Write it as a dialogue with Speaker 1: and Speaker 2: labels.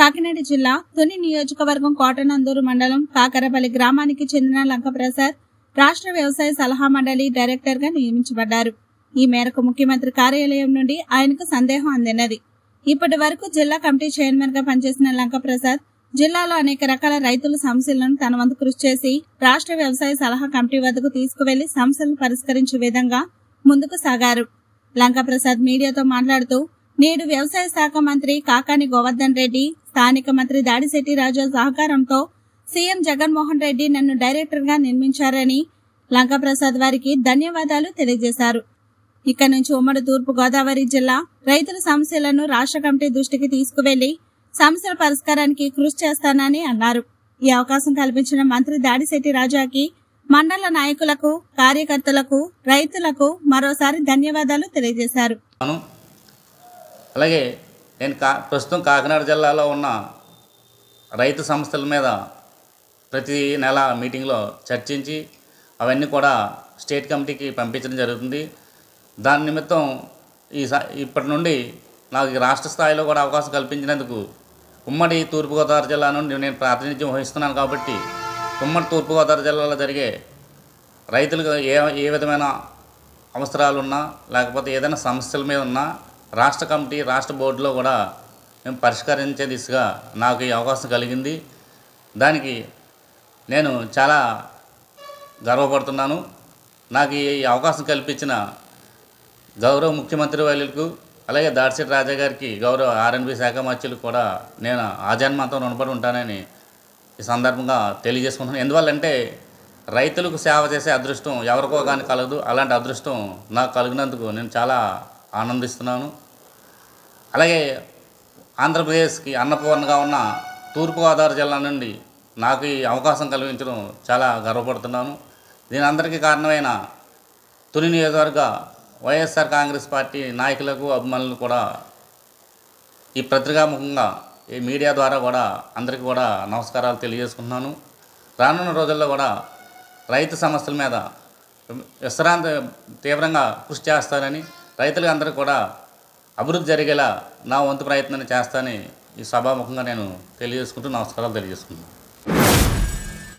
Speaker 1: కాకినాడ జిల్లా తుని నియోజకవర్గం కోటనందూరు మండలం కాకరపల్లి గ్రామానికి చెందిన లంకప్రసాద్ రాష్ట్ర వ్యవసాయ సలహా మండలి డైరెక్టర్ గా నియమించబడ్డారు ఈ మేరకు ముఖ్యమంత్రి కార్యాలయం నుండి ఆయనకు సందేహం అందినది ఇప్పటి వరకు జిల్లా కమిటీ చైర్మన్ గా పనిచేసిన లంకప్రసాద్ జిల్లాలో అనేక రకాల రైతుల సమస్యలను తన వంతు కృషి చేసి రాష్ట్ర వ్యవసాయ సలహా కమిటీ వద్దకు తీసుకువెళ్లి సమస్యలను పరిష్కరించే విధంగా ముందుకు సాగారు లంకప్రసాద్ మీడియాతో మాట్లాడుతూ నేడు వ్యవసాయ శాఖ మంత్రి కాకాని గోవర్ధన్ రెడ్డి స్థానిక మంత్రి దాడిశెట్టి రాజు సహకారంతో సీఎం జగన్మోహన్ రెడ్డి నన్ను డైరెక్టర్ గా నిర్మించారని లంకప్రసాద్ వారికి ధన్యవాదాలు తెలియజేశారు ఇక నుంచి ఉమ్మడి తూర్పు గోదావరి జిల్లా రైతుల సమస్యలను రాష్ట్ర కమిటీ దృష్టికి తీసుకువెళ్లి సమస్యల పరిష్కారానికి కృషి చేస్తానని అన్నారు ఈ అవకాశం కల్పించిన మంత్రి దాడిశెట్టి రాజాకి మండల నాయకులకు కార్యకర్తలకు రైతులకు మరోసారి ధన్యవాదాలు తెలియజేశారు
Speaker 2: అవును అలాగే నేను కా ప్రస్తుతం కాకినాడ జిల్లాలో ఉన్న రైతు సంస్థల మీద ప్రతి నెల మీటింగ్లో చర్చించి అవన్నీ కూడా స్టేట్ కమిటీకి పంపించడం జరుగుతుంది దాని నిమిత్తం ఈ స- ఇప్పటి నుండి నాకు ఈ రాష్ట్ర స్థాయిలో కూడా అవకాశం కల్పించినందుకు ఉమ్మడి తూర్పుగోదావరి జిల్లా నుండి నేను ప్రాతినిధ్యం వహిస్తున్నాను కాబట్టి ఉమ్మడి తూర్పుగోదావరి జిల్లాలో జరిగే రైతులకు ఏ ఏ విధమైన అవసరాలు ఉన్నా లేకపోతే ఏదైనా సమస్యల మీద ఉన్నా రాష్ట్ర కమిటీ రాష్ట్ర బోర్డులో కూడా మేము పరిష్కరించే దిశగా నాకు ఈ అవకాశం కలిగింది దానికి నేను చాలా గర్వపడుతున్నాను నాకు ఈ అవకాశం కల్పించిన గౌరవ ముఖ్యమంత్రి వాళ్ళకు అలాగే దాడిశెట్టి రాజా గారికి గౌరవ ఆర్ఎన్బి శాఖ మంత్రులకు కూడా నేను ఆజన్మాంతం రుణపడి ఉంటానని ఈ సందర్భంగా తెలియజేసుకుంటున్నాను ఎందువల్లంటే రైతులకు సేవ చేసే అదృష్టం ఎవరికో కానీ కలగదు అలాంటి అదృష్టం నాకు కలిగినందుకు నేను చాలా ఆనందిస్తున్నాను అలాగే ఆంధ్రప్రదేశ్కి అన్నపూర్ణగా ఉన్న తూర్పుగోదావరి జిల్లా నుండి నాకు ఈ అవకాశం కలిగించడం చాలా గర్వపడుతున్నాను దీని అందరికీ కారణమైన తుని నియోజకవర్గ వైఎస్ఆర్ కాంగ్రెస్ పార్టీ నాయకులకు అభిమానులు కూడా ఈ పత్రికాముఖంగా ఈ మీడియా ద్వారా కూడా అందరికీ కూడా నమస్కారాలు తెలియజేసుకుంటున్నాను రానున్న రోజుల్లో కూడా రైతు సమస్యల మీద విశ్రాంతి తీవ్రంగా కృషి చేస్తానని రైతులకు అందరికీ కూడా అభివృద్ధి జరిగేలా నా వంతు ప్రయత్నాన్ని చేస్తానని ఈ సభాముఖంగా నేను తెలియజేసుకుంటూ నమస్కారాలు తెలియజేసుకుంటున్నాను